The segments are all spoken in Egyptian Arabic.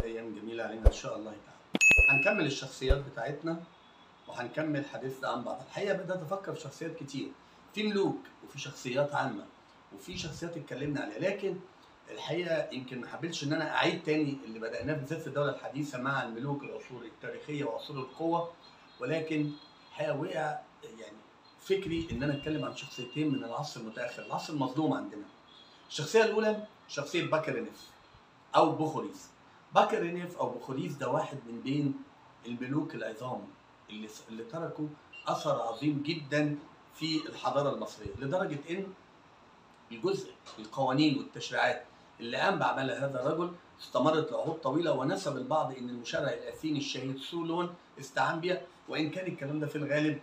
ايام جميله علينا ان شاء الله تعالى هنكمل الشخصيات بتاعتنا وهنكمل حديثنا عن بعض الحقيقه بدات افكر في شخصيات كتير في ملوك وفي شخصيات عامه وفي شخصيات اتكلمنا عليها لكن الحقيقه يمكن ما حبيتش ان انا اعيد تاني اللي بداناه بالذات في الدوله الحديثه مع الملوك العصور التاريخيه وعصور القوه ولكن الحقيقه وقع يعني فكري ان انا اتكلم عن شخصيتين من العصر المتاخر العصر المظلوم عندنا الشخصيه الاولى شخصيه باكرينيف او بوخوريس باكرينيف او بوخوريس ده واحد من بين الملوك العظام اللي اللي تركوا اثر عظيم جدا في الحضاره المصريه لدرجه ان الجزء القوانين والتشريعات اللي قام بعملها هذا الرجل استمرت لعهود طويله ونسب البعض ان المشرع الاثيني الشهيد سولون استعان بها وان كان الكلام ده في الغالب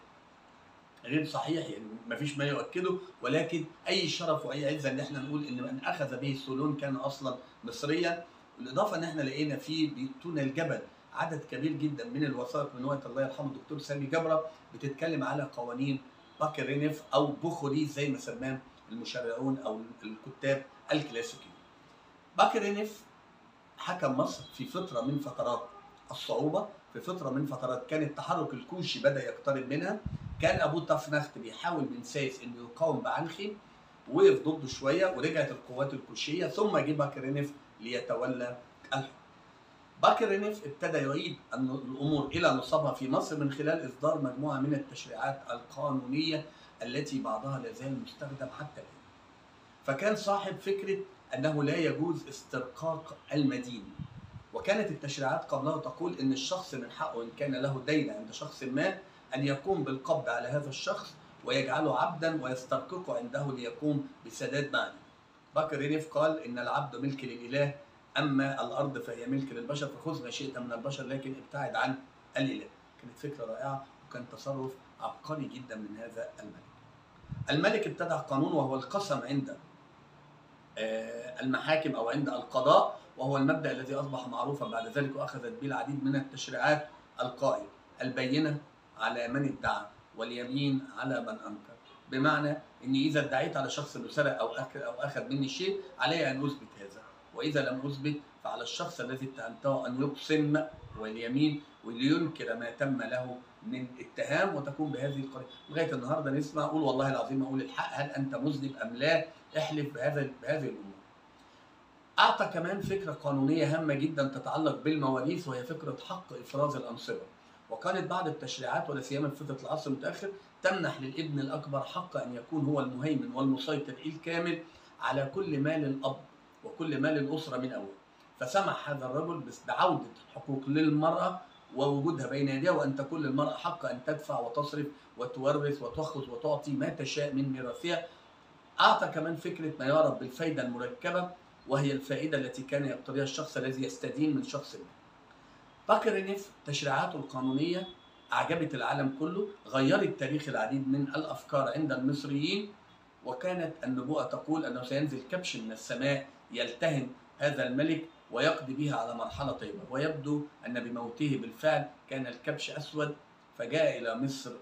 غير صحيح يعني ما فيش ما يؤكده ولكن اي شرف واي عزه ان احنا نقول ان من اخذ به سولون كان اصلا مصريا بالاضافه ان احنا لقينا في بيتون الجبل عدد كبير جدا من الوثائق من وقت الله يرحمه الدكتور سامي جبره بتتكلم على قوانين باكرينيف او بوخوريس زي ما سماه المشرعون او الكتاب الكلاسيكيين. باكرينيف حكم مصر في فتره من فترات الصعوبه في فتره من فترات كان التحرك الكوشي بدا يقترب منها كان ابوه تفنخت بيحاول من سايس انه يقاوم بعنخي وقف ضده شويه ورجعت القوات الكوشيه ثم جه باكرينيف ليتولى الحكم. باكرينيف ابتدى يعيد الامور الى نصابها في مصر من خلال اصدار مجموعه من التشريعات القانونيه التي بعضها لا زال مستخدم حتى الان. فكان صاحب فكره انه لا يجوز استرقاق المدين. وكانت التشريعات قبلها تقول ان الشخص من حقه ان كان له دين عند شخص ما ان يقوم بالقبض على هذا الشخص ويجعله عبدا ويسترققه عنده ليقوم بسداد معنى. باكرينيف قال ان العبد ملك للاله اما الارض فهي ملك للبشر فخذ ما شئت من البشر لكن ابتعد عن الاله. كانت فكره رائعه وكان تصرف عبقري جدا من هذا الملك. الملك ابتدع قانون وهو القسم عند المحاكم او عند القضاء وهو المبدا الذي اصبح معروفا بعد ذلك واخذت به العديد من التشريعات القائل البينه على من ادعى واليمين على من انكر بمعنى اني اذا ادعيت على شخص انه سرق او اكل او اخذ مني شيء علي ان اثبت هذا واذا لم اثبت فعلى الشخص الذي اتهمته ان يقسم واليمين ولينكر ما تم له من اتهام وتكون بهذه القضيه لغايه النهارده نسمع قول والله العظيم اقول الحق هل انت مذنب ام لا احلف بهذا بهذه الامور اعطى كمان فكره قانونيه هامه جدا تتعلق بالمواريث وهي فكره حق افراز الانصبه وكانت بعض التشريعات ولا سيما في فتره العصر المتاخر تمنح للابن الاكبر حق ان يكون هو المهيمن والمسيطر الكامل على كل مال الاب وكل مال الاسره من اول فسمح هذا الرجل بعوده الحقوق للمراه ووجودها بين يديها وان تكون للمراه حق ان تدفع وتصرف وتورث وتاخذ وتعطي ما تشاء من ميراثها اعطى كمان فكره ما يعرف بالفائده المركبه وهي الفائده التي كان يقتضيها الشخص الذي يستدين من شخص ما. باكرينيف تشريعاته القانونيه اعجبت العالم كله، غيرت تاريخ العديد من الافكار عند المصريين وكانت النبوءه تقول انه سينزل كبش من السماء يلتهم هذا الملك ويقضي به على مرحله طيبه، ويبدو ان بموته بالفعل كان الكبش اسود فجاء الى مصر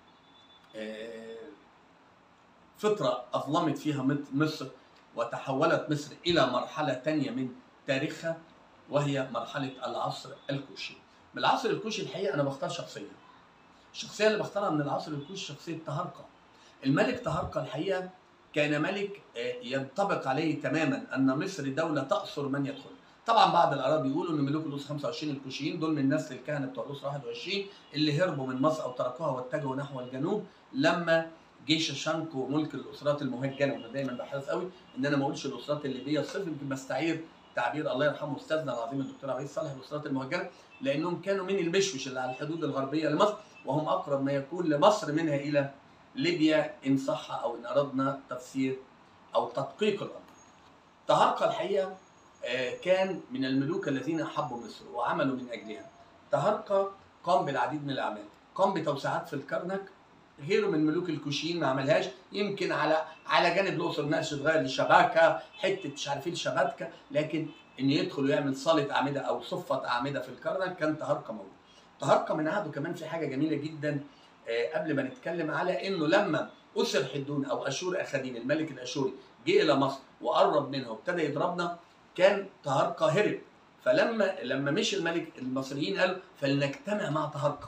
فتره اظلمت فيها مصر وتحولت مصر إلى مرحلة تانية من تاريخها وهي مرحلة العصر الكوشي. من العصر الكوشي الحقيقة أنا بختار شخصية. الشخصية اللي بختارها من العصر الكوشي شخصية تهرقة. الملك تهرقة الحقيقة كان ملك ينطبق عليه تماما أن مصر دولة تأسر من يدخل. طبعا بعض الآراء بيقولوا أن ملوك الأسرة 25 الكوشيين دول من نسل الكهنة بتوع الأسرة 21 اللي هربوا من مصر أو تركوها واتجهوا نحو الجنوب لما جيش شانكو وملك الاسرات المهجنه وانا دايما بحرص قوي ان انا ما اقولش الاسرات الليبيه الصفر يمكن بستعير تعبير الله يرحمه استاذنا العظيم الدكتور عبيد صالح الاسرات المهجنه لانهم كانوا من المشمش اللي على الحدود الغربيه لمصر وهم اقرب ما يكون لمصر منها الى ليبيا ان صح او ان اردنا تفسير او تدقيق الامر. تهرقه الحقيقه كان من الملوك الذين احبوا مصر وعملوا من اجلها. تهرقه قام بالعديد من الاعمال، قام بتوسعات في الكرنك غيره من ملوك الكوشيين ما عملهاش يمكن على على جانب الاقصر نقش صغير لشبكه حته مش عارفين شبكه لكن ان يدخل ويعمل صاله اعمده او صفه اعمده في الكرنك كان تهرقه موجود. تهرقه من عهده كمان في حاجه جميله جدا قبل ما نتكلم على انه لما اسر حدون او اشور اخادين الملك الاشوري جه الى مصر وقرب منها وابتدى يضربنا كان تهرقه هرب فلما لما مشي الملك المصريين قالوا فلنجتمع مع تهرقه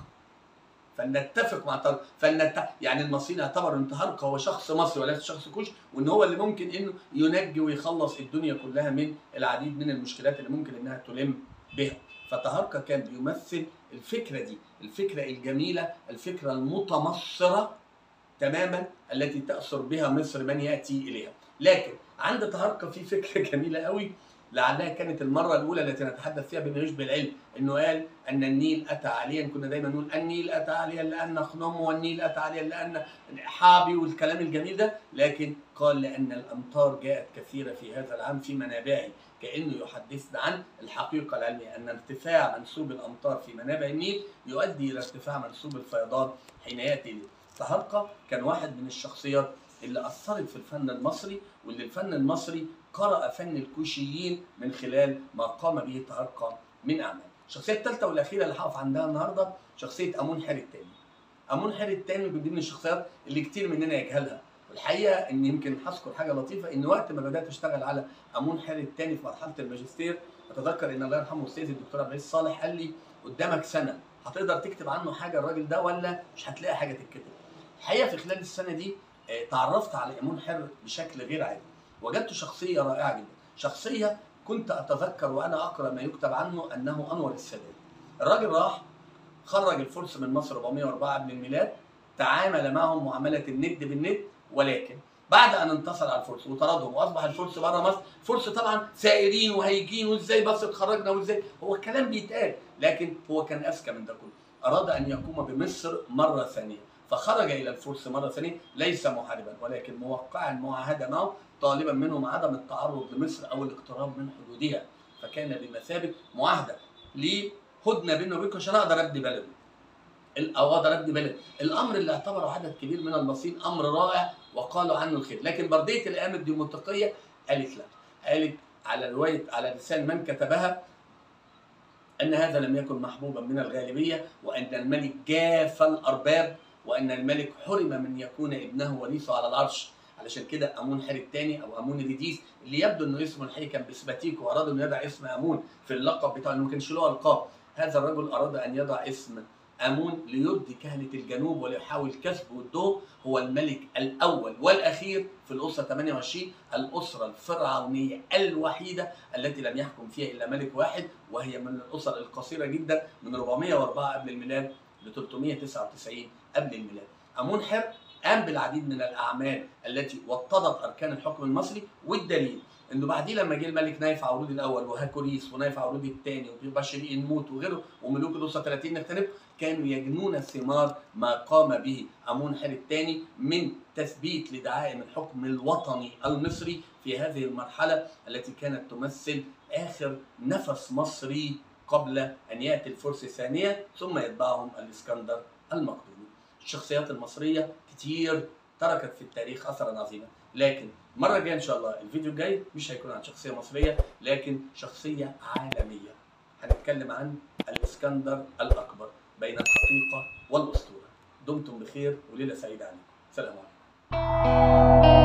فلنتفق مع تهرقه فلنت... يعني المصريين اعتبروا ان تهرقه هو شخص مصري وليس شخص كوش وان هو اللي ممكن انه ينجي ويخلص الدنيا كلها من العديد من المشكلات اللي ممكن انها تلم بها فتهرقه كان بيمثل الفكره دي الفكره الجميله الفكره المتمصره تماما التي تأثر بها مصر من يأتي إليها لكن عند تهرقة في فكرة جميلة قوي لعلها كانت المرة الأولى التي نتحدث فيها بما يشبه العلم إنه قال أن النيل أتى عاليا كنا دايما نقول النيل أتى عاليا لأن خنم والنيل أتى عاليا لأن حابي والكلام الجميل ده لكن قال لأن الأمطار جاءت كثيرة في هذا العام في منابعه كأنه يحدثنا عن الحقيقة العلمية أن ارتفاع منسوب الأمطار في منابع النيل يؤدي إلى ارتفاع منسوب الفيضان حين يأتي إليه. تهرقة كان واحد من الشخصيات اللي أثرت في الفن المصري واللي الفن المصري قرأ فن الكوشيين من خلال ما قام به تهرقة من أعمال. الشخصية الثالثة والأخيرة اللي هقف عندها النهاردة شخصية أمون حر الثاني. أمون حر الثاني من ضمن الشخصيات اللي كتير مننا يجهلها. والحقيقة إن يمكن هذكر حاجة لطيفة إن وقت ما بدأت أشتغل على أمون حر الثاني في مرحلة الماجستير أتذكر إن الله يرحمه أستاذي الدكتور عبد العزيز صالح قال لي قدامك سنة هتقدر تكتب عنه حاجة الراجل ده ولا مش هتلاقي حاجة تتكتب. الحقيقه في خلال السنه دي آه، تعرفت على ايمون حر بشكل غير عادي وجدت شخصيه رائعه جدا شخصيه كنت اتذكر وانا اقرا ما يكتب عنه انه انور السادات الراجل راح خرج الفرس من مصر 404 قبل الميلاد تعامل معهم معامله الند بالند ولكن بعد ان انتصر على الفرس وطردهم واصبح الفرس بره مصر الفرس طبعا سائرين وهيجين وازاي بس اتخرجنا وازاي هو الكلام بيتقال لكن هو كان اذكى من ده كله اراد ان يقوم بمصر مره ثانيه فخرج الى الفرس مره ثانيه ليس محاربا ولكن موقعا معاهده معه طالبا منهم عدم التعرض لمصر او الاقتراب من حدودها فكان بمثابه معاهده لهدنه بينه وبينكم عشان اقدر ابني بلدي ال- او اقدر ابني بلد الامر اللي اعتبره عدد كبير من المصريين امر رائع وقالوا عنه الخير لكن برديه الايام الديمقراطيه قالت لا قالت على روايه على لسان من كتبها ان هذا لم يكن محبوبا من الغالبيه وان الملك جاف الارباب وان الملك حرم من يكون ابنه وريثه على العرش علشان كده امون حر الثاني او امون ريديس اللي يبدو انه اسمه الحقيقي كان بسباتيكو واراد انه يضع اسم امون في اللقب بتاعه انه ما كانش له القاب هذا الرجل اراد ان يضع اسم امون ليرضي كهنه الجنوب وليحاول كسب ودهم هو الملك الاول والاخير في الاسره 28 الاسره الفرعونيه الوحيده التي لم يحكم فيها الا ملك واحد وهي من الاسر القصيره جدا من 404 قبل الميلاد ل 399 قبل الميلاد. امون حر قام بالعديد من الاعمال التي وطدت اركان الحكم المصري والدليل انه بعديه لما جه الملك نايف عورودي الاول وهاكوريس ونايف عورودي الثاني وبشري نموت وغيره وملوك الاسره 30 نختلف كانوا يجنون ثمار ما قام به امون حر الثاني من تثبيت لدعائم الحكم الوطني المصري في هذه المرحله التي كانت تمثل اخر نفس مصري قبل ان ياتي الفرس ثانيا ثم يتبعهم الاسكندر المقدوني. الشخصيات المصريه كتير تركت في التاريخ اثرا عظيما لكن المره الجايه ان شاء الله الفيديو الجاي مش هيكون عن شخصيه مصريه لكن شخصيه عالميه هنتكلم عن الاسكندر الاكبر بين الحقيقه والاسطوره دمتم بخير وليله سعيده عليكم سلام عليكم